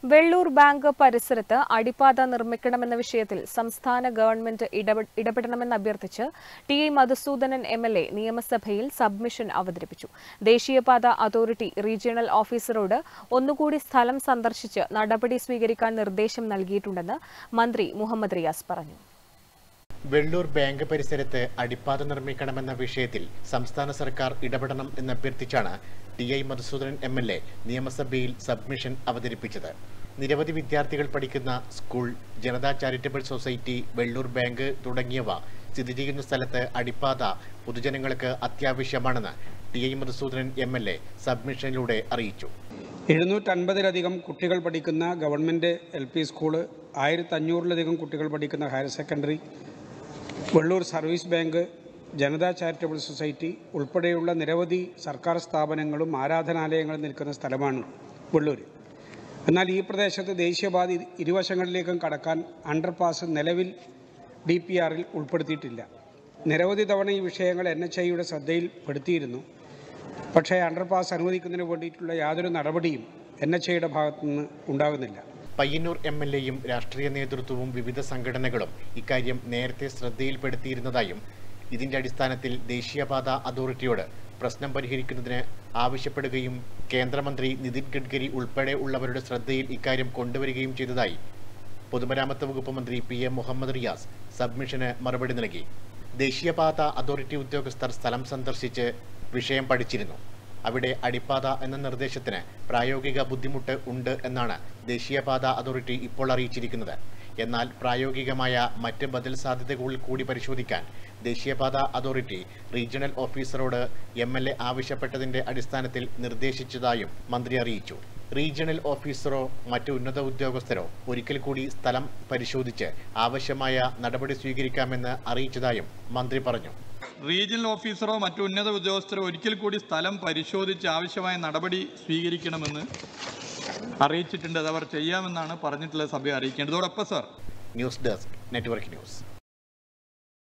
Vellur bank പരിസരത്ത് അടിപ്പാത നിർമ്മിക്കണമെന്ന വിഷയത്തിൽ സംസ്ഥാന ഗവൺമെന്റ് ഇടപെ- ഇടപെടണമെന്ന് അഭ്യർത്ഥിച്ച് T I Madhusoodanan M L A നിയമസഭയിൽ സബ്മിഷൻ അവതരിപ്പിച്ചു ദേശീയപാത അതോറിറ്റി റീജിയണൽ ഓഫീസറോട് ഒന്നുകൂടി സ്ഥലം സന്ദർശിച്ച് നടപടി സ്വീകരിക്കാൻ നിർദ്ദേശം നൽകിയിട്ടുണ്ടെന്ന് മന്ത്രി മുഹമ്മദ് റിയാസ് പറഞ്ഞു വെള്ളൂർ ബാങ്ക് പരിസരത്ത് അടിപ്പാത നിർമ്മിക്കണമെന്ന വിഷയത്തിൽ സംസ്ഥാന സർക്കാർ ഇടപെടണം എന്നഭ്യർത്ഥിച്ചാണ് T I Madhusoodanan M L A നിയമസഭയിൽ സബ്മിഷൻ അവതരിപ്പിച്ചത് നിരവധി വിദ്യാർത്ഥികൾ പഠിക്കുന്ന school Janata charitable society Vellur bank തുടങ്ങിയവ സ്ഥിതി ചെയ്യുന്ന സ്ഥലത്ത് അടിപ്പാത പൊതുജനങ്ങൾക്ക് അത്യാവശ്യമാണെന്ന് T I Madhusoodanan M L A സബ്മിഷനിലൂടെ അറിയിച്ചു എഴുന്നൂറ്റൻപതിലധികം കുട്ടികൾ പഠിക്കുന്ന ഗവൺമെൻറ് എൽ പി സ്കൂള് ആയിരത്തഞ്ഞൂറിലധികം കുട്ടികൾ പഠിക്കുന്ന higher secondary Vellur service bank Janata charitable society ഉൾപ്പെടെയുള്ള നിരവധി സർക്കാർ സ്ഥാപനങ്ങളും ആരാധനാലയങ്ങളും നിൽക്കുന്ന സ്ഥലമാണ് വെള്ളൂർ എന്നാൽ ഈ പ്രദേശത്ത് ദേശീയപാത ഇരു- ഇരുവശങ്ങളിലേക്കും കടക്കാൻ അണ്ടർപാസ് നിലവിൽ ഡി പി ആറിൽ ഉൾപ്പെടുത്തിയിട്ടില്ല നിരവധി തവണ ഈ വിഷയങ്ങൾ എൻ എച്ച് ഐയുടെ ശ്രദ്ധയിൽപ്പെടുത്തിയിരുന്നു പക്ഷേ അണ്ടർപാസ് അനുവദിക്കുന്നതിന് വേണ്ടിയിട്ടുള്ള യാതൊരു നടപടിയും എൻ എച്ച് ഐയുടെ ഭാഗത്തുനിന്ന് ഉണ്ടാകുന്നില്ല പയ്യന്നൂർ എം എൽ എയും രാഷ്ട്രീയ നേതൃത്വവും വിവിധ സംഘടനകളും ഇക്കാര്യം നേരത്തെ ശ്രദ്ധയിൽപ്പെടുത്തിയിരുന്നതായും ഇതിന്റെ അടിസ്ഥാനത്തിൽ ദേശീയപാത അതോറിറ്റിയോട് പ്രശ്നം പരിഹരിക്കുന്നതിന് ആവശ്യപ്പെടുകയും കേന്ദ്രമന്ത്രി നിതിൻ ഗഡ്കരി ഉൾപ്പെടെ ഉള്ളവരുടെ ശ്രദ്ധയിൽ ഇക്കാര്യം കൊണ്ടുവരികയും ചെയ്തതായി പൊതുമരാമത്ത് വകുപ്പ് മന്ത്രി പി എം മുഹമ്മദ് റിയാസ് സബ്മിഷന് മറുപടി നൽകി ദേശീയപാത അതോറിറ്റി ഉദ്യോഗസ്ഥർ സ്ഥലം സന്ദർശിച്ച് വിഷയം പഠിച്ചിരുന്നു അവിടെ അടിപ്പാത എന്ന നിർദ്ദേശത്തിന് പ്രായോഗിക ബുദ്ധിമുട്ട് ഉണ്ട് എന്നാണ് ദേശീയപാത അതോറിറ്റി ഇപ്പോൾ അറിയിച്ചിരിക്കുന്നത് എന്നാൽ പ്രായോഗികമായ മറ്റ് ബദൽ സാധ്യതകൾ കൂടി പരിശോധിക്കാൻ ദേശീയപാത അതോറിറ്റി റീജിയണൽ ഓഫീസറോട് എം എൽ എ ആവശ്യപ്പെട്ടതിന്റെ അടിസ്ഥാനത്തിൽ നിർദ്ദേശിച്ചതായും മന്ത്രി അറിയിച്ചു റീജിയണൽ ഓഫീസറോ മറ്റ് ഉന്നത ഉദ്യോഗസ്ഥരോ ഒരിക്കൽ കൂടി സ്ഥലം പരിശോധിച്ച് ആവശ്യമായ നടപടി സ്വീകരിക്കാമെന്ന് അറിയിച്ചതായും മന്ത്രി പറഞ്ഞു റീജിയണൽ ഓഫീസറോ മറ്റു ഉന്നത ഉദ്യോഗസ്ഥരോ ഒരിക്കൽ കൂടി സ്ഥലം പരിശോധിച്ച് ആവശ്യമായ നടപടി സ്വീകരിക്കണമെന്ന് അറിയിച്ചിട്ടുണ്ട് അത് അവർ ചെയ്യാമെന്നാണ് പറഞ്ഞിട്ടുള്ള സഭയെ അറിയിക്കേണ്ടത് അതോടൊപ്പം sir news desk network news